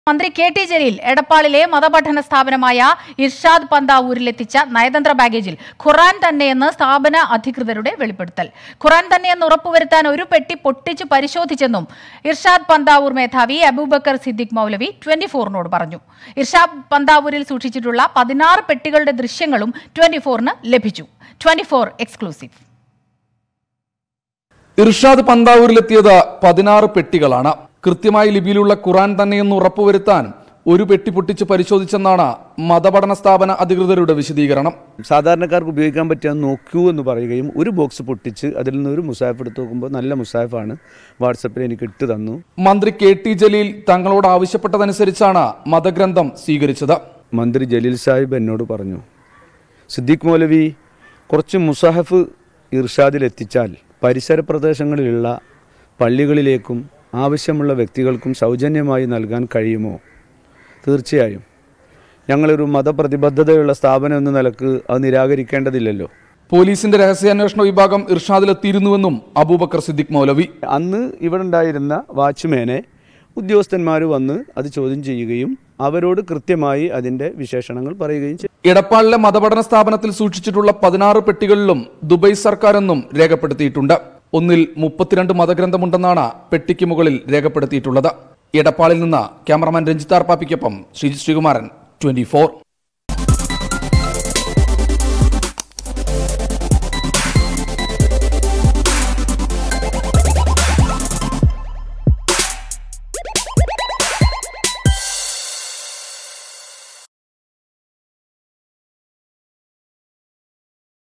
മന്ത്രി K T Jaleel എടപ്പാളിലെ മതപഠന സ്ഥാപനമായ ഇർഷാദ് പന്താവൂരിലെത്തിച്ച നയതന്ത്ര ബാഗേജിൽ ഖുറാൻ തന്നെയെന്ന് സ്ഥാപന അധികൃതരുടെ വെളിപ്പെടുത്തൽ ഖുറാൻ തന്നെയെന്ന് ഉറപ്പുവരുത്താൻ ഒരു പെട്ടി പൊട്ടിച്ച് പരിശോധിച്ചെന്നും ഇർഷാദ് പന്താവൂർ മേധാവി അബൂബക്കർ സിദ്ദിഖ് മൗലവി ട്വന്റി ഫോറിനോട് പറഞ്ഞു ഇർഷാദ് പന്താവൂരിൽ സൂക്ഷിച്ചിട്ടുള്ള പതിനാറ് പെട്ടികളുടെ ദൃശ്യങ്ങളും ട്വന്റി ഫോറിന് ലഭിച്ചു ട്വന്റി ഫോർ എക്സ്ക്ലൂസീവ് ഇർഷാദ് പന്താവൂരിലെത്തിയത് പതിനാറ് പെട്ടികളാണ് കൃത്യമായ ലിപിയിലുള്ള ഖുറാൻ തന്നെയെന്ന് ഉറപ്പുവരുത്താൻ ഒരു പെട്ടി പൊട്ടിച്ച് പരിശോധിച്ചെന്നാണ് മതപഠന സ്ഥാപന അധികൃതരുടെ വിശദീകരണം സാധാരണക്കാർക്ക് ഉപയോഗിക്കാൻ പറ്റുക നോക്കൂ എന്ന് പറയുകയും ഒരു ബോക്സ് പൊട്ടിച്ച് അതിൽ നിന്ന് ഒരു മുസാഫ് എടുത്ത് നോക്കുമ്പോൾ നല്ല മുസാഫാണ് വാട്സപ്പിൽ എനിക്ക് ഇട്ട് തന്നു മന്ത്രി കെ ടി ജലീൽ തങ്ങളോട് ആവശ്യപ്പെട്ടതനുസരിച്ചാണ് മതഗ്രന്ഥം സ്വീകരിച്ചത് മന്ത്രി ജലീൽ സാഹിബ് എന്നോട് പറഞ്ഞു സിദ്ദീഖ് മൗലവി കുറച്ച് മുസാഹഫ് ഇർഷാദിൽ എത്തിച്ചാൽ പരിസര പ്രദേശങ്ങളിലുള്ള പള്ളികളിലേക്കും ആവശ്യമുള്ള വ്യക്തികൾക്കും സൗജന്യമായി നൽകാൻ കഴിയുമോ തീർച്ചയായും ഞങ്ങളൊരു മതപ്രതിബദ്ധതയുള്ള സ്ഥാപനം എന്ന നിലക്ക് അത് നിരാകരിക്കേണ്ടതില്ലല്ലോ പോലീസിന്റെ രഹസ്യാന്വേഷണ വിഭാഗം ഇർഷാദിലെത്തിയിരുന്നുവെന്നും അബൂബക്കർ സിദ്ദിഖ് മൗലവി അന്ന് ഇവിടെ ഉണ്ടായിരുന്ന വാച്ച്മാനെ ഉദ്യോഗസ്ഥന്മാർ വന്ന് അത് ചോദ്യം ചെയ്യുകയും അവരോട് കൃത്യമായി അതിൻ്റെ വിശേഷണങ്ങൾ പറയുകയും ചെയ്തു ഇടപ്പാളിലെ മതപഠന സ്ഥാപനത്തിൽ സൂക്ഷിച്ചിട്ടുള്ള പതിനാറ് പെട്ടികളിലും ദുബൈ സർക്കാർ എന്നും രേഖപ്പെടുത്തിയിട്ടുണ്ട് ഒന്നിൽ മുപ്പത്തിരണ്ട് മതഗ്രന്ഥമുണ്ടെന്നാണ് പെട്ടിക്ക് മുകളിൽ രേഖപ്പെടുത്തിയിട്ടുള്ളത് ഇടപ്പാളിൽ നിന്ന് ക്യാമറമാൻ രഞ്ജിത്താർ പാപ്പിക്കൊപ്പം ശ്രീജിത് ശ്രീകുമാരൻ ട്വന്റി